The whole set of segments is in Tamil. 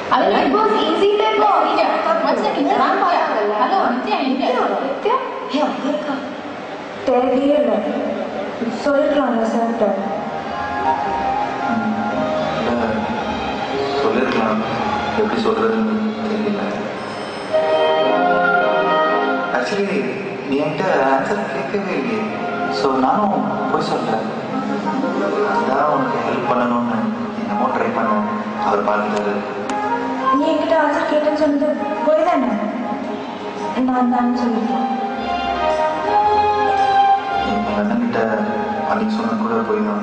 அது Big Boss easy type of media. மச்சான் நீங்க நான் பார்த்தாங்கல்ல. ஹலோ நித்யா எங்க நித்யா ஏ அங்க இருக்கா தேவையே இல்லை சொல்லிருக்கலாம்ல சார்கிட்ட இல்லை சொல்லியிருக்கலாம் எப்படி சொல்கிறதுன்னு தெரியல ஆக்சுவலி நீ என்கிட்ட ஆன்சர் கேட்கவே இல்லையே ஸோ நானும் போய் சொல்கிறேன் அதான் உனக்கு ஹெல்ப் பண்ணணும்னு என்னமோ ட்ரை பண்ணேன் அவர் பார்த்துட்டாரு நீ என்கிட்ட ஆன்சர் கேட்டேன்னு சொன்னது போய் தானே நான் தான் சொல்லிருக்கேன் எங்கள் அண்ணன்கிட்ட அன்னைக்கு சொன்ன கூட போய் தான்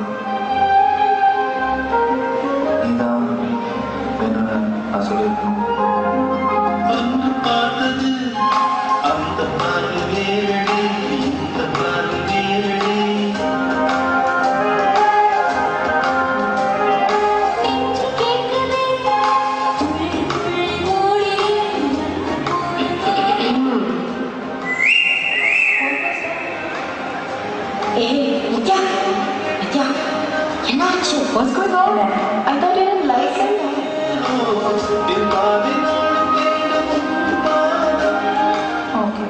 நீ தான் வேணும்னு நான் சொல்லியிருக்கணும் வந்து பார்த்தது அந்த பார்வை வேறடி இந்த பார்வை வேறடி ஏய் நித்யா நித்யா என்னாச்சு What's going on? I thought you didn't like him. என் காதினாலும் தேடும் உன் பாதம் ஓகே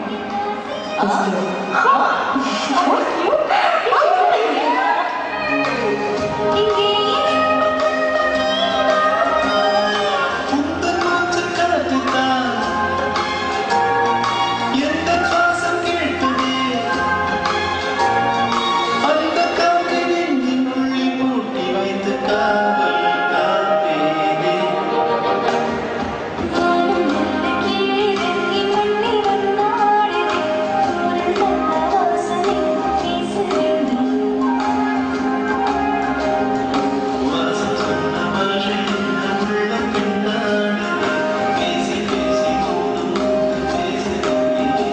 அந்த மூச்சு காத்துத்தான் எந்த சுவாசம் கேட்டதே அந்த காற்று நெஞ்சின் உள்ளே பூட்டி வைத்து காவல் காப்பேனே வாசம் சொன்ன பாஷை இந்த உள்ளம் கொண்டாடுது பேசி பேசி மூடு மூடு பேசுகிறேன்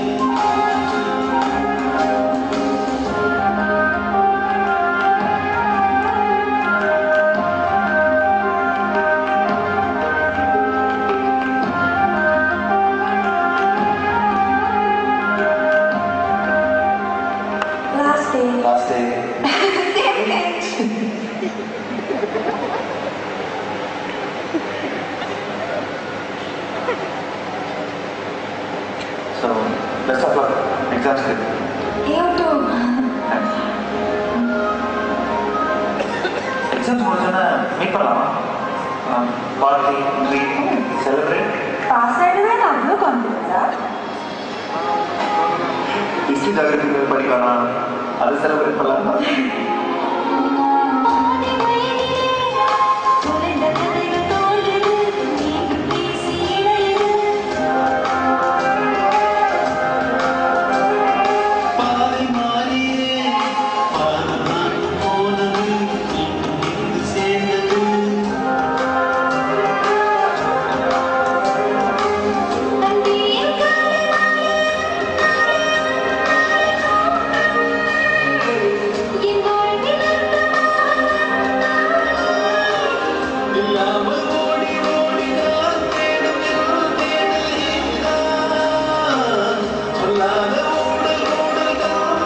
last day last day so best of luck எக்ஸாம்ஸ்க்கு யூ டூ எக்ஸாம்ஸ் முடிஞ்சோன்னே மீட் பண்ணலாமா பார்ட்டி ட்ரீட் செலிப்ரேட் பாஸ் ஆகிடுவேன் அவ்வளோ கான்ஃபிடன்ஸா ஹிஸ்ட்ரி ஜாகிரபி படிக்கலாம் அது செலிப்ரேட் பண்ணலாமா பாதை மாறியே பாதம் நான் போனது மீண்டும் இங்கு சேர்ந்தது இல்லாமல் ஓடி ஓடி நான் தேடும் என் தேடல் இதுதான். சொல்லாத ஊடல் ஊடல் தான்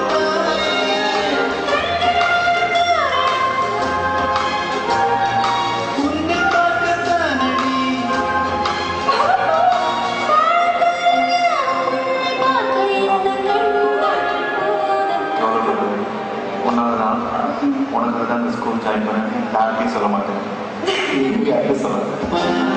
உன்னை பார்க்கத்தானடி கவலைப்படுறது ஒன்றாவது தான் உனக்கு தான் இந்த ஸ்கூல் ஜாயின் பண்ணேன் யார்கிட்டையும் சொல்ல மாட்டேன் யார்கிட்டையும் சொல்ல பாதை